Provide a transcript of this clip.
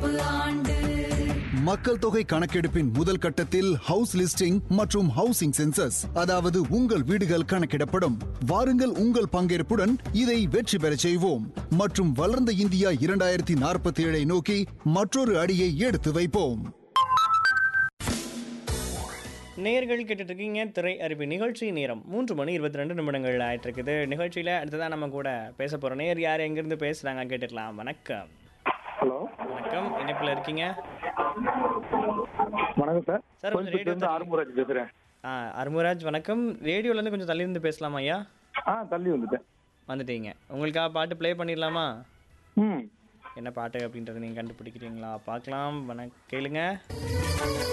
ஆண்டு மக்கள் தொகை கணக்கெடுப்பின் முதல் கட்டத்தில் ஹவுஸ் லிஸ்டிங் மற்றும் ஹவுசிங் சென்சஸ் அதாவது உங்கள் வீடுகள் கணக்கிடப்படும் வாருங்கள் உங்கள் பங்கேற்புடன் இதை வெற்றி பெறச் செய்வோம் மற்றும் வளர்ந்த இந்தியா இரண்டாயிரத்தி நாற்பத்தி ஏழை நோக்கி மற்றொரு அடியை எடுத்து வைப்போம் நேர்கள் கேட்டுட்டு இருக்கீங்க திரை அறிவு நிகழ்ச்சி நேரம் மூன்று மணி இருபத்தி ரெண்டு நிமிடங்கள் ஆயிட்டு இருக்குது நிகழ்ச்சியில் அடுத்ததான் நம்ம கூட பேச போகிறோம் நேர் யார் எங்கேருந்து பேசுகிறாங்க கேட்டுக்கலாம் வணக்கம் ஹலோ வணக்கம் இணைப்பில் இருக்கீங்க வணக்கம் சார் சார், கொஞ்சம் கோயம்புத்தூர்ல இருந்து ரேடியோ ஆறுமுகராஜ் பேசுறேன் ஆ அருமுராஜ் வணக்கம் ரேடியோலேருந்து கொஞ்சம் தள்ளி இருந்து பேசலாமா ஐயா ஆ தள்ளி வந்துட்டேன் வந்துட்டீங்க உங்களுக்காக பாட்டு ப்ளே பண்ணிடலாமா ம் என்ன பாட்டு அப்படின்றத நீங்கள் கண்டுபிடிக்கிறீங்களா பார்க்கலாம் வணக்கம் கேளுங்க